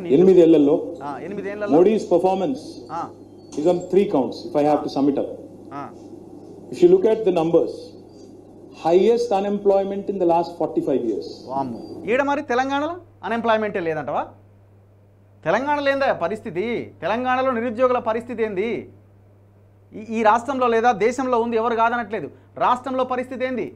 నీళ్లు ఎనిమిదేళ్లలో ఆ, ఎనిమిదేళ్లలో మోడీస్ పర్ఫార్మెన్స్ ఆ, is on three counts if I have to sum it up. ఆ, If you look at the numbers, highest unemployment in the last 45 years. వామ్మో ఈడ మరి తెలంగాణలో అన్ఎంప్లాయ్మెంటే లేదంటవా తెలంగాణలో ఏందా పరిస్థితి తెలంగాణలో నిరుద్యోగుల పరిస్థితి ఏంది ఈ- ఈ రాష్ట్రంలో లేదా దేశంలో ఉంది ఎవరు కాదనట్లేదు రాష్ట్రంలో పరిస్థితి ఏంది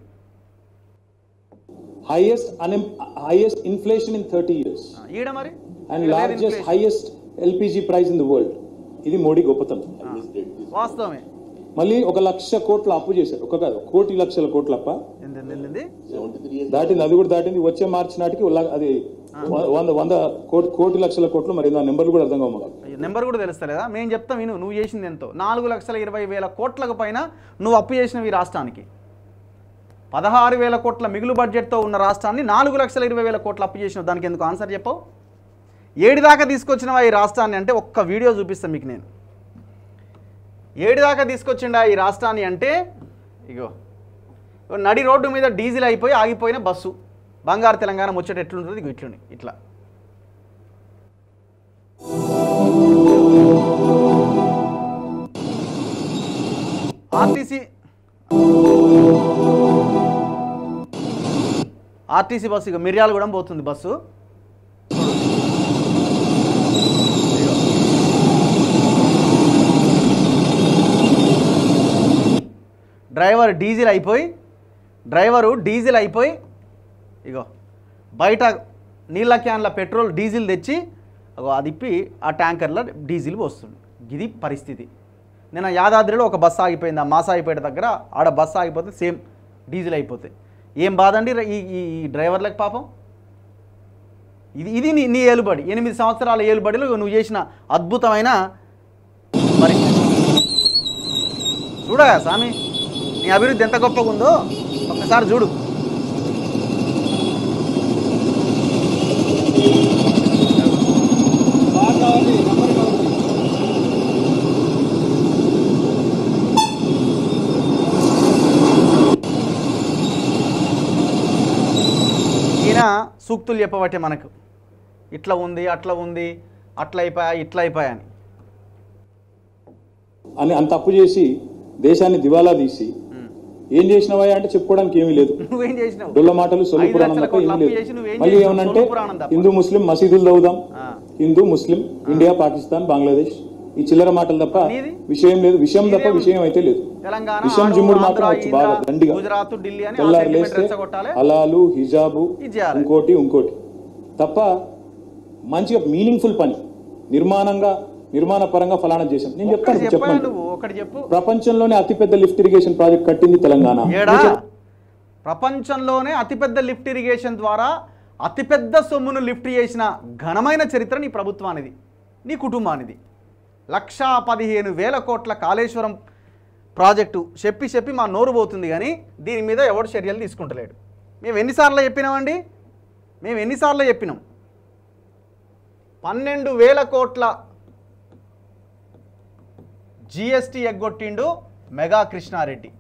Highest, unem- highest inflation in 30 years. ఆ, ఈడ మరి And ఈడ లేదు largest, inflation. highest LPG price in the world. ఇది మోడీ గొప్పతనం వాస్తవమే మళ్ళీ ఒక లక్ష కోట్ల అప్పు చేశారు ఒక కాదు కోటి లక్షల కోట్ల అప్ప ఏంది, ఏంది, ఏంది? దాటింది అది కూడా దాటింది వచ్చే మార్చి నాటికి ఉల్ల- అది వ- వంద వంద కోటి కోటి లక్షల కోట్లు మరి నా నెంబర్లు కూడా అర్థం కావాలి అయ్యో, నెంబర్ కూడా తెలుస్తలేదా మేము చెప్తాం విను నువ్వు చేసింది ఎంతో నాలుగు లక్షల ఇరవై వేల కోట్లకు పైన నువ్వు అప్పు చేసినవి ఈ రాష్ట్రానికి పదహారు వేల కోట్ల మిగులు బడ్జెట్తో ఉన్న రాష్ట్రాన్ని నాలుగు లక్షల ఇరవై వేల కోట్ల అప్పు చేసినావు దానికి ఎందుకు ఆన్సర్ చెప్పవు ఏడు దాకా తీసుకొచ్చినవా ఈ రాష్ట్రాన్ని అంటే ఒక్క వీడియో చూపిస్తాను మీకు నేను ఏడు దాకా తీసుకొచ్చిండా ఈ రాష్ట్రాన్ని అంటే ఇగో ఇగో నడి రోడ్డు మీద డీజిల్ అయిపోయి ఆగిపోయిన బస్సు బంగారు తెలంగాణ ముచ్చట ఎట్లుంటుంది ఇగో ఇట్లుంది ఇట్లా ఆర్టీసీ ఆర్టీసీ బస్సు ఇక మిర్యాల కూడా పోతుంది బస్సు డ్రైవర్ డీజిల్ అయిపోయి డ్రైవరు డీజిల్ అయిపోయి ఇగో బయట నీళ్ళ క్యాన్ల పెట్రోల్ డీజిల్ తెచ్చి అగో అది ఇప్పి ఆ ట్యాంకర్లో డీజిల్ పోస్తుంది ఇది పరిస్థితి నిన్న యాదాద్రిలో ఒక బస్సు ఆగిపోయింది ఆ మాసాయిపేట దగ్గర ఆడ బస్సు ఆగిపోతే సేమ్ డీజిల్ అయిపోతాయి ఏం బాధ అండి ఈ ఈ ఈ డ్రైవర్లకు పాపం ఇది ఇది నీ నీ ఏలుబడి ఎనిమిది సంవత్సరాల ఏలుబడిలో నువ్వు చేసిన అద్భుతమైన పరిస్థితి చూడగా స్వామి నీ అభివృద్ధి ఎంత గొప్పగా ఉందో ఒక్కసారి చూడు ఈయన సూక్తులు చెప్పబట్టే మనకు ఇట్లా ఉంది అట్లా ఉంది అట్లా అయిపోయా ఇట్లా అయిపోయా అని అని అంత అప్పు చేసి దేశాన్ని దివాలా తీసి ఏం చేసినవా అంటే చెప్పుకోవడానికి ఏమీ లేదు నువ్వేం చేసినావు డొల్ల మాటలు సొల్లు ఐదు పురాణం లక్షల తప్ప కోట్ల ఏమీ అప్పు లేదు చేసి నువ్వేం మళ్ళీ చేసినావు? ఏమనంటే సొల్లు పురాణం తప్ప. హిందూ ముస్లిం మసీదులు తవ్వుదాం ఆ. హిందూ ముస్లిం ఇండియా పాకిస్తాన్ బంగ్లాదేశ్ ఈ చిల్లర మాటలు తప్ప నీది? విషయం లేదు విషయం తప్ప నీదేముంది? విషయం అయితే లేదు తెలంగాణ విషయం ఆరు, జిమ్ముడు ఆంధ్ర, మాత్రం వచ్చు ఈంద్ర, బాగా దండిగా గుజరాత్ ఢిల్లీ అని ఆ తెల్లారు sentiment లేస్తే రెచ్చగొట్టాలి అలాలు హిజాబు ఇది చేయాలి. ఇంకోటి ఇంకోటి తప్ప మంచిగా మీనింగ్ఫుల్ పని నిర్మాణంగా నిర్మాణ పరంగా ఫలానా చేశాం నేను ఒక్కటి చెప్తాను చెప్పాను చెప్పండి నువ్వు ఒకటి చెప్పు ప్రపంచంలోనే అతిపెద్ద లిఫ్ట్ ఇరిగేషన్ ప్రాజెక్ట్ కట్టింది తెలంగాణ ఏడా ప్రపంచంలోనే అతిపెద్ద లిఫ్ట్ ఇరిగేషన్ ద్వారా అతిపెద్ద సొమ్మును లిఫ్ట్ చేసిన ఘనమైన చరిత్ర నీ ప్రభుత్వానిది నీ కుటుంబానిది లక్షా పదిహేను వేల కోట్ల కాళేశ్వరం ప్రాజెక్టు చెప్పి చెప్పి మా నోరు పోతుంది కానీ దీని మీద ఎవడు చర్యలు తీసుకుంటలేడు మేము ఎన్నిసార్లు చెప్పినామండి మేము ఎన్నిసార్లు చెప్పినాం పన్నెండు వేల కోట్ల జిఎస్టీ ఎగ్గొట్టిండు మెగా కృష్ణారెడ్డి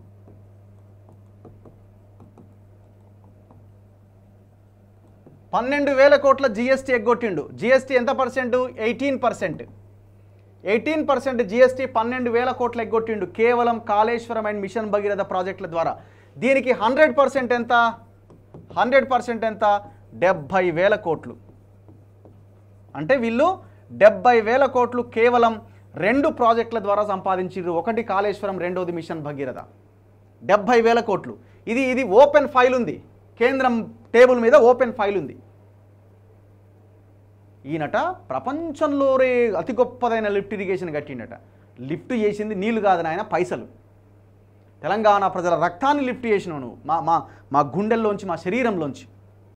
పన్నెండు వేల కోట్ల జిఎస్టీ ఎగ్గొట్టిండు జిఎస్టీ ఎంత percent eighteen percent eighteen percent GST పన్నెండు వేల కోట్ల ఎగ్గొట్టిండు కేవలం కాళేశ్వరం అండ్ మిషన్ భగీరథ ప్రాజెక్టుల ద్వారా దీనికి హండ్రెడ్ పర్సెంట్ ఎంత హండ్రెడ్ పర్సెంట్ ఎంత డెబ్భై వేల కోట్లు అంటే వీళ్ళు డెబ్బై వేల కోట్లు కేవలం రెండు ప్రాజెక్టుల ద్వారా సంపాదించారు ఒకటి కాళేశ్వరం రెండోది మిషన్ భగీరథ డెబ్భై వేల కోట్లు ఇది ఇది ఓపెన్ ఫైల్ ఉంది కేంద్రం టేబుల్ మీద ఓపెన్ ఫైల్ ఉంది ఈయనట ప్రపంచంలోనే అతి గొప్పదైన లిఫ్ట్ ఇరిగేషన్ కట్టిండట లిఫ్ట్ చేసింది నీళ్లు కాదు నాయన పైసలు తెలంగాణ ప్రజల రక్తాన్ని లిఫ్ట్ చేసినావు నువ్వు మా మా మా గుండెల్లోంచి మా శరీరంలోంచి